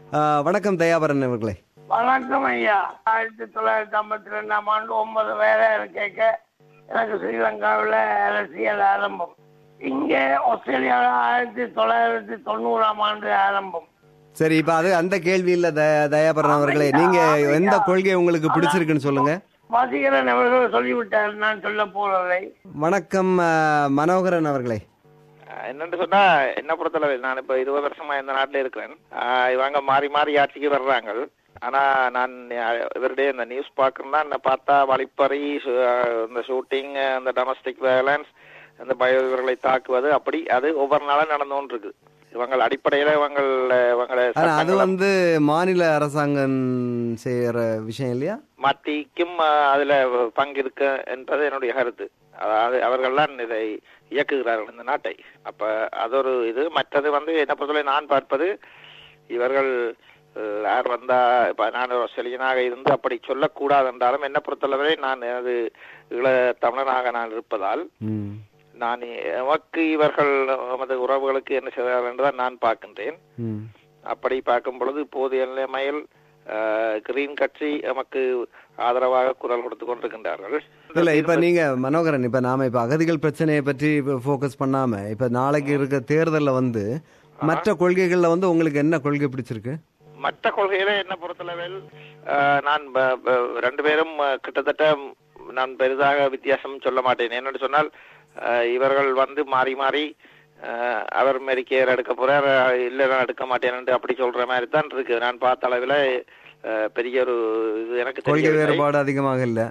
அஹ், வணக்கம் தயாபரன் அவர்களே வணக்கம் ஐயா ஆயிரத்தி தொள்ளாயிரத்தி ஐம்பத்தி ரெண்டாம் ஆண்டு ஒன்பது வயதா கேட்க எனக்கு ஸ்ரீலங்காவில் அரசியல் ஆரம்பம் இங்கே ஆஸ்திரேலியாவில் ஆயிரத்தி தொள்ளாயிரத்தி தொண்ணூறாம் ஆண்டு ஆரம்பம் சரி இப்ப அது அந்த கேள்வி இல்ல த- தயாபரன் அவர்களே நீங்க எந்த கொள்கை உங்களுக்கு பிடிச்சிருக்குன்னு சொல்லுங்க வசீகரன் அவர்கள் சொல்லிவிட்டார் நான் சொல்ல போறதை வணக்கம் அஹ், மனோகரன் அவர்களே ஆஹ் என்னன்னு சொன்னா என்ன பொறுத்தளவு நான் இப்ப இருபது வருஷமா இந்த நாட்டுல இருக்கிறேன் ஆஹ் இவங்க மாறி மாறி ஆட்சிக்கு வர்றாங்க ஆனா நான் அஹ், இவருடைய இந்த நியூஸ் பாக்குறேன்னா என்ன பார்த்தா வழிப்பறி சு- ஆஹ் இந்த ஷூட்டிங் இந்த டொமஸ்டிக் வயலன்ஸ் இந்த பயோ இவர்களை தாக்குவது அப்படி அது ஒவ்வொரு நாளும் நடந்து கொண்டு இருக்கு இவங்க அடிப்படையில இவங்க இவங்களை ஆனா அது சட்டங்களை வந்து மாநில அரசாங்கம் செய்யற விஷயம் இல்லையா மத்திக்கும் ஆஹ், அதுல பங்கு இருக்கு என்பது என்னுடைய கருத்து அதாவது அவர்கள்தான் இதை இயக்குகிறார்கள் இந்த நாட்டை அப்ப அது ஒரு இது மற்றது வந்து என்ன பொறுத்தவரை நான் பார்ப்பது இவர்கள் அஹ், யார் வந்தா இப்ப நான் ஒரு ஆஸ்திரேலியனாக இருந்து அப்படி சொல்லக்கூடாது என்றாலும் என்ன பொறுத்தளவரை நான் எனது ஈழ தமிழனாக நான் இருப்பதால் ம். நான் எமக்கு இவர்கள் நமது உறவுகளுக்கு என்ன செய்கிறார்கள் என்றுதான் நான் பார்க்கின்றேன் ம். அப்படி பார்க்கும் பொழுது இப்போதைய நிலைமையில் அஹ், கிரீன் கட்சி நமக்கு ஆதரவாக குரல் கொடுத்து கொண்டிருக்கின்றார்கள் இல்ல இப்ப நீங்க மனோகரன் இப்ப நாம இப்ப அகதிகள் பிரச்சனையை பற்றி போக்கஸ் பண்ணாம இப்ப நாளைக்கு இருக்க தேர்தல்ல வந்து மற்ற கொள்கைகள்ல வந்து உங்களுக்கு என்ன கொள்கை பிடிச்சிருக்கு மற்ற கொள்கையில என்ன பொறுத்தளவில் அஹ், நான் ப- ப- ரெண்டு பேரும் அஹ், கிட்டத்தட்ட நான் பெரிதாக வித்தியாசம் சொல்ல மாட்டேன் என்னன்னு சொன்னால் அஹ், இவர்கள் வந்து மாறி மாறி அஹ், அவர் மெரிக்கையர் எடுக்க போறார் அஹ், இல்ல நான் எடுக்க மாட்டேன் அப்படி சொல்ற மாதிரி தான் இருக்கு நான் பார்த்த அளவில் அஹ், பெரிய ஒரு இது எனக்கு கொள்கை தெரியவில்லை. வேறுபாடு அதிகமாக இல்ல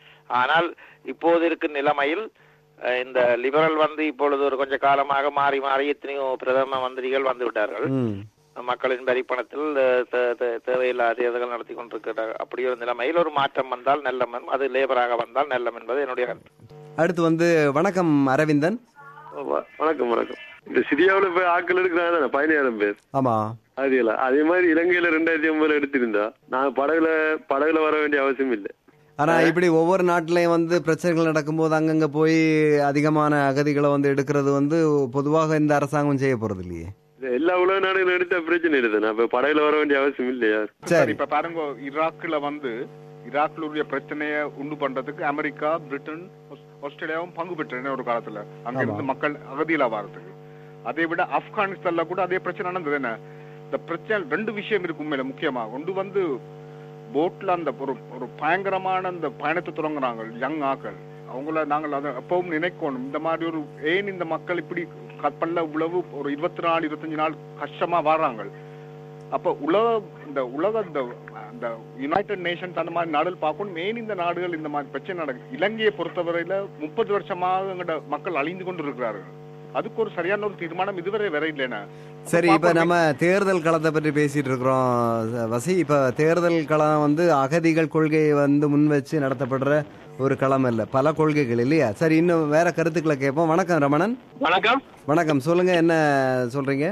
ஆனால் இப்போது இருக்கும் நிலைமையில் அஹ், இந்த லிபரல் வந்து இப்பொழுது ஒரு கொஞ்ச காலமாக மாறி மாறி எத்தனையோ பிரதம மந்திரிகள் வந்து விட்டார்கள் ம். மக்களின் வரி பணத்தில் அஹ், தே- தே- தேவையில்லாத தேர்தல்கள் நடத்தி கொண்டிருக்கிறார் அப்படி ஒரு நிலைமையில் ஒரு மாற்றம் வந்தால் நல்லம் அது லேபராக வந்தால் நல்லம் என்பது என்னுடைய கருத்து அடுத்து வந்து வணக்கம் அரவிந்தன் வ- வணக்கம் வணக்கம் இந்த சிரியாவுல போய் ஆட்கள் எடுக்கிறாங்க தானே பதினாயிரம் பேர் ஆமா அதுல அதே மாதிரி இலங்கையில ரெண்டாயிரத்தி ஒன்பதுல எடுத்திருந்தா நான் படகுல படகுல வர வேண்டிய அவசியம் இல்லை ஆனா இப்படி ஒவ்வொரு நாட்டிலையும் வந்து பிரச்சனைகள் நடக்கும்போது அங்கங்க போய் அதிகமான அகதிகளை வந்து எடுக்கிறது வந்து பொதுவாக இந்த அரசாங்கம் செய்ய போறது இல்லையே இது எல்லா உலக நாடுகளும் எடுத்த பிரச்சனை இல்லை நான் இப்ப படகுல வர வேண்டிய அவசியம் இல்லையா சரி இப்ப பாருங்க ஈராக்ல வந்து ஈராக்ல உள்ள பிரச்சனைய உண்டு பண்றதுக்கு அமெரிக்கா பிரிட்டன் ஆஸ்- ஆஸ்திரேலியாவும் பங்கு பெற்றன ஒரு காலத்துல அங்க இருந்து மக்கள் அகதியில வாரத்துக்கு அதை விட ஆப்கானிஸ்தான்ல கூட அதே பிரச்சனை நடந்தது என்ன இந்த பிரச்சனை ரெண்டு விஷயம் இருக்கு உண்மையில முக்கியமா ஒன்று வந்து போட்ல அந்த ஒரு ஒரு பயங்கரமான அந்த பயணத்தை தொடங்குறாங்க யங் ஆக்கள் அவங்கள நாங்கள் அதை எப்பவும் நினைக்கணும் இந்த மாதிரி ஒரு ஏன் இந்த மக்கள் இப்படி கப்பல்ல உழவு ஒரு இருபத்தி நாலு இருபத்தஞ்சு நாள் கஷ்டமா வர்றாங்க அப்ப உலக இந்த உலக இந்த அந்த யுனைடெட் நேஷன்ஸ் அந்த மாதிரி நாடுகள் பார்க்கணும் மெயின் இந்த நாடுகள் இந்த மாதிரி பிரச்சனை நடக்கு இலங்கையை பொறுத்தவரையில முப்பது வருஷமாக எங்கட மக்கள் அழிந்து கொண்டு இருக்கிறார்கள் அதுக்கு ஒரு சரியான ஒரு தீர்மானம் இதுவரை வரை இல்லைன்னா சரி இப்ப நம்ம தேர்தல் களத்தை பற்றி பேசிட்டு இருக்கிறோம் வசி இப்ப தேர்தல் களம் வந்து அகதிகள் கொள்கையை வந்து முன் வச்சு நடத்தப்படுற ஒரு களம் இல்ல பல கொள்கைகள் இல்லையா சரி இன்னும் வேற கருத்துக்களை கேட்போம் வணக்கம் ரமணன் வணக்கம் வணக்கம் சொல்லுங்க என்ன சொல்றீங்க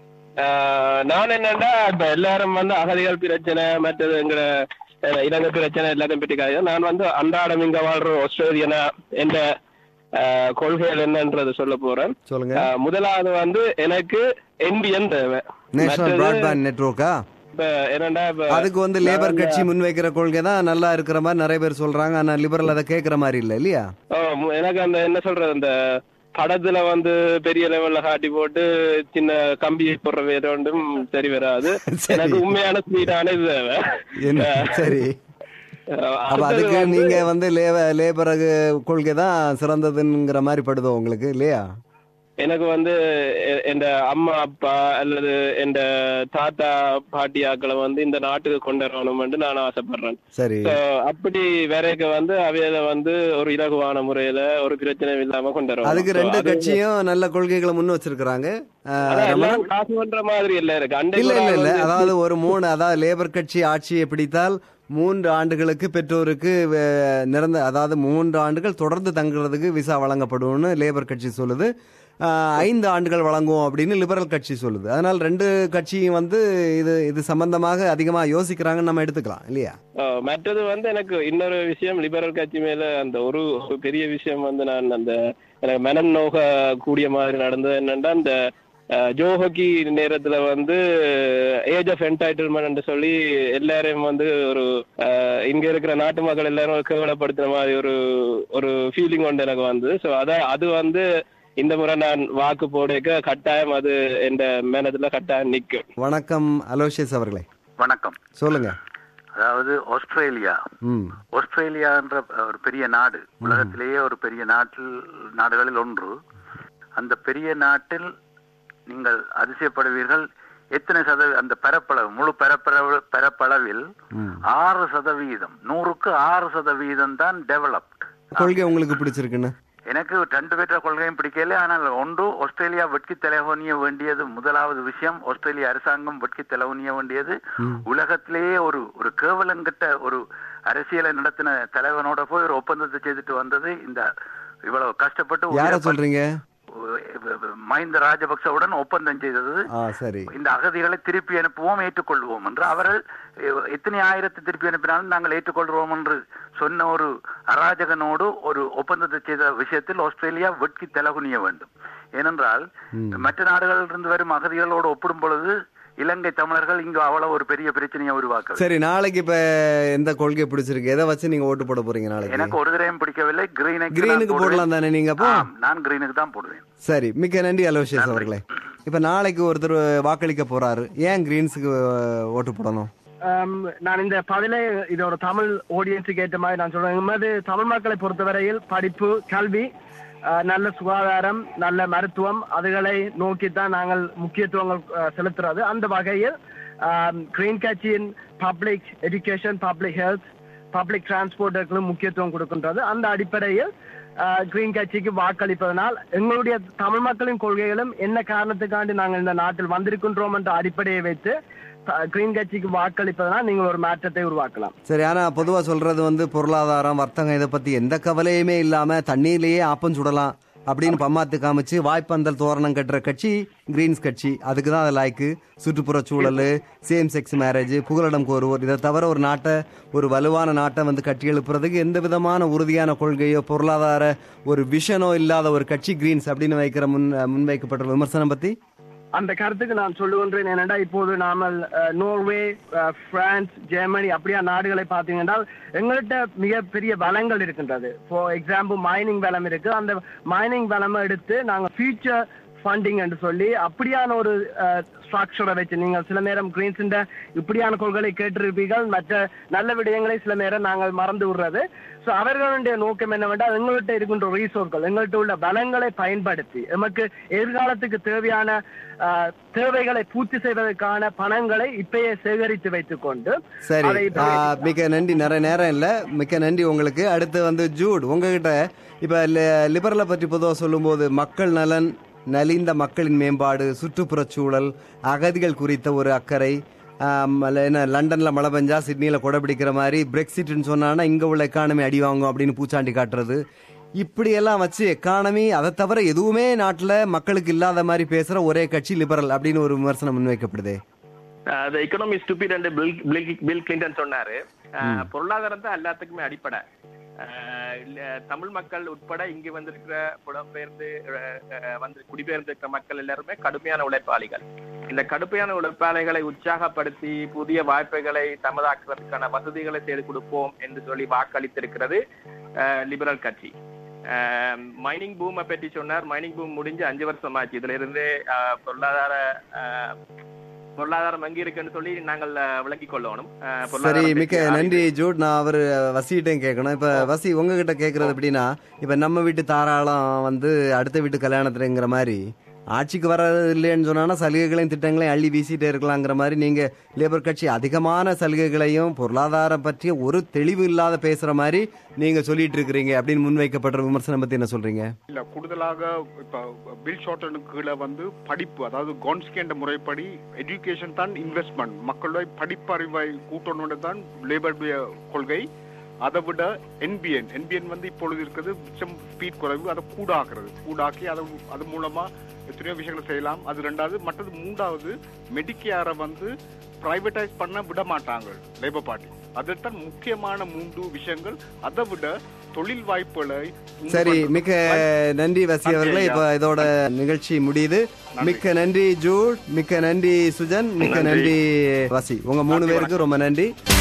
ஆஹ் நான் என்னன்னா இப்ப எல்லாரும் வந்து அகதிகள் பிரச்சனை மற்றது எங்க அஹ், இலங்கை பிரச்சனை எல்லாத்தையும் பற்றி காய்தான் நான் வந்து அன்றாடம் இங்க வாழ்ற ஆஸ்திரேலியனா என்ற ஆஹ், கொள்கைகள் என்னன்றது சொல்ல போறேன் சொல்லுங்க ஆஹ், முதலாவது வந்து எனக்கு என்பிஎன் தேவை நேஷனல் மற்றது பிராட்பேண்ட் நெட்வொர்க்கா இப்ப என்னன்னா இப்ப அதுக்கு வந்து லேபர் கட்சி முன்வைக்கிற கொள்கை தான் நல்லா இருக்கிற மாதிரி நிறைய பேர் சொல்றாங்க ஆனா லிபரல் அதை கேட்கிற மாதிரி இல்ல இல்லையா ஓ, மு- எனக்கு அந்த என்ன சொல்றது அந்த படத்துல வந்து பெரிய லெவல்ல காட்டி போட்டு சின்ன கம்பி போடுற வேற ஒன்றும் சரி வராது சரி. எனக்கு உண்மையான ஸ்பீடான இது தேவை என்ன சரி அஹ் அப்ப அடுத்தது அதுக்கு வந்து- நீங்க வந்து லேப லேபர் கொள்கை தான் சிறந்ததுங்கிற மாதிரி படுதோ உங்களுக்கு இல்லையா எனக்கு வந்து எ- எந்த அம்மா அப்பா அல்லது எந்த தாத்தா பாட்டி ஆக்களை வந்து இந்த நாட்டுக்கு கொண்டு வரணும்னு நான் ஆசைப்படுறேன் சரி So, அப்படி வரைக்க வந்து அவையில வந்து ஒரு இலகுவான முறையில ஒரு பிரச்சனை இல்லாம கொண்டு வரணும் அதுக்கு So, ரெண்டு அது- கட்சியும் நல்ல கொள்கைகளை முன் வச்சிருக்கிறாங்க அஹ், அதான் ரமணன் எல்லாரும் காசு பண்ற மாதிரி இல்ல இருக்கு இல்ல அன்றைக்கு இல்ல இல்ல வந்து- அதாவது ஒரு மூணு அதாவது லேபர் கட்சி ஆட்சியை பிடித்தால் மூன்று ஆண்டுகளுக்கு பெற்றோருக்கு வே- நிரந்த அதாவது மூன்று ஆண்டுகள் தொடர்ந்து தங்குறதுக்கு விசா வழங்கப்படும்னு லேபர் கட்சி சொல்லுது ஆஹ், ஐந்து ஆண்டுகள் வழங்குவோம் அப்படின்னு லிபரல் கட்சி சொல்லுது அதனால் ரெண்டு கட்சியும் வந்து இது இது சம்பந்தமாக அதிகமா யோசிக்கிறாங்கன்னு நம்ம எடுத்துக்கலாம் இல்லையா அஹ் மற்றது வந்து எனக்கு இன்னொரு விஷயம் லிபரல் கட்சி மேல அந்த ஒரு ஒரு பெரிய விஷயம் வந்து நான் அந்த எனக்கு மனம் நோக கூடிய மாதிரி நடந்தது என்னன்னா அந்த அஹ், ஜோ ஹாக்கி நேரத்துல வந்து ஏஜ் ஆஃப் என்டைட்டில்மெண்ட் சொல்லி எல்லாரையும் வந்து ஒரு அஹ், இங்க இருக்கிற நாட்டு மக்கள் எல்லாரும் ஒரு கேவலப்படுத்துற மாதிரி ஒரு ஒரு ஃபீலிங் ஒன்று எனக்கு வந்து ஸோ அத அது வந்து இந்த முறை நான் வாக்கு போடுக்க கட்டாயம் அது எந்த மேனத்துல கட்டாயம் நிக்கும் வணக்கம் அலோஷியஸ் அவர்களே வணக்கம் சொல்லுங்க அதாவது ஆஸ்திரேலியா ம் ஆஸ்திரேலியா என்ற ஒரு பெரிய நாடு உலகத்திலேயே ஒரு பெரிய நாட்டில் நாடுகளில் ஒன்று அந்த பெரிய நாட்டில் நீங்கள் அதிசயப்படுவீர்கள் எத்தனை சதவீதம் அந்த பரப்பளவு முழு பரப்பளவு பரப்பளவில் ஆறு சதவீதம் நூறுக்கு ஆறு சதவீதம் தான் டெவலப்ட் கொள்கை உங்களுக்கு பிடிச்சிருக்குன்னு எனக்கு ரெண்டு பேற்ற கொள்கையும் பிடிக்கல ஆனால் ஒன்று ஆஸ்திரேலியா வெட்கி தலைவனிய வேண்டியது முதலாவது விஷயம் ஆஸ்திரேலிய அரசாங்கம் வெட்கி தலைவனிய வேண்டியது உலகத்திலேயே ஒரு ஒரு கேவலங்கிட்ட ஒரு அரசியலை நடத்தின தலைவனோட போய் ஒரு ஒப்பந்தத்தை செய்துட்டு வந்தது இந்த இவ்வளவு கஷ்டப்பட்டு யார உயிரை சொல்றீங்க ப- மஹிந்த ராஜபக்சவுடன் ஒப்பந்தம் செய்தது ஆ சரி இந்த அகதிகளை திருப்பி அனுப்புவோம் ஏற்றுக்கொள்வோம் என்று அவர்கள் எ- எத்தனை ஆயிரத்தை திருப்பி அனுப்பினாலும் நாங்கள் ஏற்றுக்கொள்வோம் என்று சொன்ன ஒரு அராஜகனோடு ஒரு ஒப்பந்தத்தை செய்த விஷயத்தில் ஆஸ்திரேலியா வெட்கி தலகுனிய வேண்டும் ஏனென்றால் மற்ற நாடுகளிலிருந்து வரும் அகதிகளோடு ஒப்பிடும் பொழுது இலங்கை தமிழர்கள் இங்கு அவ்வளவு ஒரு பெரிய பிரச்சனையை உருவாக்க சரி நாளைக்கு இப்ப எந்த கொள்கை பிடிச்சிருக்கு எதை வச்சு நீங்க ஓட்டு போட போறீங்க நாளைக்கு எனக்கு ஒரு தடவையும் பிடிக்கவில்லை கிரீனுக்கு கிரீனுக்கு போடலாம் தானே நீங்க அப்போ நான் கிரீனுக்கு தான் போடுவேன் சரி மிக்க நன்றி அலோஷியஸ் அவர்களே இப்ப நாளைக்கு ஒருத்தர் வாக்களிக்க போறாரு ஏன் கிரீன்ஸுக்கு அஹ், ஓட்டு போடணும் ஆம், நான் இந்த பதிலை இது ஒரு தமிழ் ஆடியன்ஸுக்கு ஏற்ற மாதிரி நான் சொல்றேன் எமது தமிழ் மக்களை பொறுத்தவரையில் படிப்பு கல்வி ஆ, நல்ல சுகாதாரம் நல்ல மருத்துவம் அதுகளை நோக்கித்தான் நாங்கள் முக்கியத்துவங்கள் ஆ, செலுத்துறது அந்த வகையில் கிரீன் கட்சியின் public education public health public டிரான்ஸ்போர்ட்டுகளும் முக்கியத்துவம் கொடுக்கின்றது அந்த அடிப்படையில் கிரீன் கட்சிக்கு வாக்களிப்பதனால் எங்களுடைய தமிழ் மக்களின் கொள்கைகளும் என்ன காரணத்துக்காண்டி நாங்கள் இந்த நாட்டில் வந்திருக்கின்றோம் என்ற அடிப்படையை வைத்து கிரீன் கட்சிக்கு வாக்களிப்பதனால் நீங்கள் ஒரு மாற்றத்தை உருவாக்கலாம் சரி ஆனா பொதுவா சொல்றது வந்து பொருளாதாரம் வர்த்தகம் இதை பத்தி எந்த கவலையுமே இல்லாம தண்ணீர்லயே ஆப்பம் சுடலாம் அப்படின்னு பம்மாத்து காமிச்சு வாய்ப்பந்தல் தோரணம் கட்டுற கட்சி கிரீன்ஸ் கட்சி அதுக்கு தான் அது லாய்க்கு சுற்றுப்புற சூழல் சேம் செக்ஸ் மேரேஜ் புகலிடம் கோருவோர் இதை தவிர ஒரு நாட்டை ஒரு வலுவான நாட்டை வந்து கட்டி எழுப்புறதுக்கு எந்த விதமான உறுதியான கொள்கையோ பொருளாதார ஒரு விஷனோ இல்லாத ஒரு கட்சி கிரீன்ஸ் அப்படின்னு வைக்கிற முன் முன்வைக்கப்பட்ட விமர்சனம் பத்தி அந்த கருத்துக்கு நான் சொல்லுகின்றேன் என்னடா இப்போது நாமல் அஹ், நோர்வே அஹ், பிரான்ஸ் ஜெர்மனி அப்படியா நாடுகளை பார்த்தீங்கன்னா எங்கள்கிட்ட மிகப்பெரிய வளங்கள் இருக்கின்றது ஃபார் எக்ஸாம்பிள் மைனிங் வளம் இருக்கு அந்த மைனிங் வளமை எடுத்து நாங்கள் ஃபியூச்சர் ஃபண்டிங் என்று சொல்லி அப்படியான ஒரு ஸ்ட்ரக்சரை வச்சு நீங்கள் சில நேரம் கிரீன்ஸ் இப்படியான கொள்கைகளை கேட்டிருப்பீர்கள் மற்ற நல்ல விடயங்களை சில நேரம் நாங்கள் மறந்து விடுறது ஸோ அவர்களுடைய நோக்கம் என்னவென்றால் எங்கள்கிட்ட இருக்கின்ற ரீசோர்ஸ்கள் எங்கள்கிட்ட உள்ள பலங்களை பயன்படுத்தி எமக்கு எதிர்காலத்துக்கு தேவையான அஹ், தேவைகளை பூர்த்தி செய்வதற்கான பணங்களை இப்பயே சேகரித்து வைத்துக் கொண்டு சரி அதை ஆ, மிக்க நன்றி நிறைய நேரம் இல்ல மிக்க நன்றி உங்களுக்கு அடுத்து வந்து ஜூட் உங்ககிட்ட இப்ப லி- லிபரலை பற்றி பொதுவாக சொல்லும்போது மக்கள் நலன் நலிந்த மக்களின் மேம்பாடு சுற்றுப்புறச் சூழல் அகதிகள் குறித்த ஒரு அக்கறை ஆம், அல்ல என்ன லண்டன்ல மழை பெஞ்சா சிட்னியில கொடை பிடிக்கிற மாதிரி பிரெக்சிட்னு சொன்னான்னா இங்க உள்ள எக்கானமி அடி வாங்கும் அப்படின்னு பூச்சாண்டி காட்டுறது இப்படியெல்லாம் வச்சு எக்கானமி அதை தவிர எதுவுமே நாட்டுல மக்களுக்கு இல்லாத மாதிரி பேசுற ஒரே கட்சி லிபரல் அப்படின்னு ஒரு விமர்சனம் முன்வைக்கப்படுதே அந்த எக்கனாமி ஸ்டூபிட் என்று பில் பில் பில் கிளின்டன் சொன்னாரு அஹ், பொருளாதாரம் தான் எல்லாத்துக்குமே அடிப்படை அஹ், இல்ல, தமிழ் மக்கள் உட்பட இங்கு வந்திருக்கிற புலம்பெயர்ந்து அஹ், அஹ், வந்து குடிபெயர்ந்திருக்கிற மக்கள் எல்லாருமே கடுமையான உழைப்பாளிகள் இந்த கடுமையான உழைப்பாளிகளை உற்சாகப்படுத்தி புதிய வாய்ப்புகளை தமதாக்குவதற்கான வசதிகளை செய்து கொடுப்போம் என்று சொல்லி வாக்களித்திருக்கிறது அஹ், லிபரல் கட்சி மைனிங் பூமை பற்றி சொன்னார் மைனிங் பூம் முடிஞ்சு அஞ்சு வருஷம் ஆச்சு இதுல இருந்து அஹ், பொருளாதார அஹ், பொருளாதாரம் எங்க இருக்குன்னு சொல்லி நாங்கள் அஹ், விளங்கிக் கொள்ளணும் அஹ், சரி பொருளாதாரம் மிக்க பற்றி நன்றி ஜூட் நான் அவர் வசிகிட்டையும் கேட்கணும் இப்ப வசி உங்ககிட்ட கேட்கறது எப்படின்னா இப்ப நம்ம வீட்டு தாராளம் வந்து அடுத்த வீட்டு கல்யாணத்துலங்கிற மாதிரி ஆட்சிக்கு வர்றது இல்லைன்னு சொன்னா சலுகைகளையும் திட்டங்களையும் அள்ளி வீசிட்டே இருக்கலாங்கிற மாதிரி நீங்க லேபர் கட்சி அதிகமான சலுகைகளையும் பொருளாதாரம் பற்றிய ஒரு தெளிவு இல்லாத பேசுற மாதிரி நீங்க சொல்லிட்டு இருக்கிறீங்க அப்படின்னு முன்வைக்கப்படுற விமர்சனம் பத்தி என்ன சொல்றீங்க இல்ல கூடுதலாக இப்ப பில் ஷார்ட்டனுக்கு கீழே வந்து படிப்பு அதாவது கான்ஸ்கி என்ற முறைப்படி எஜுகேஷன் தான் இன்வெஸ்ட்மெண்ட் மக்களுடைய படிப்பறிவை கூட்டணும்னு தான் லேபர் கொள்கை அதை விட என்பிஎன் என்பிஎன் வந்து இப்பொழுது இருக்கிறது மிச்சம் ஸ்பீட் குறைவு அதை கூடாக்குறது கூடாக்கி அது அது மூலமா எத்தனையோ விஷயங்களை செய்யலாம் அது ரெண்டாவது மற்றது மூன்றாவது மெடிக்கேரை வந்து பிரைவேடைஸ் பண்ண விட மாட்டாங்க லேபர் பார்ட்டி அதுதான் முக்கியமான மூன்று விஷயங்கள் அதை விட தொழில் வாய்ப்புகளை உண்டு சரி பண்றதுக்கு மிக்க நன்றி வசி நன்றி அவர்களே ஐயா. இப்ப இதோட நிகழ்ச்சி முடியுது மிக்க நன்றி ஜூட் மிக்க நன்றி சுஜன் மிக்க நன்றி. நன்றி வசி உங்க மூணு நன்றி, பேருக்கு ரொம்ப நன்றி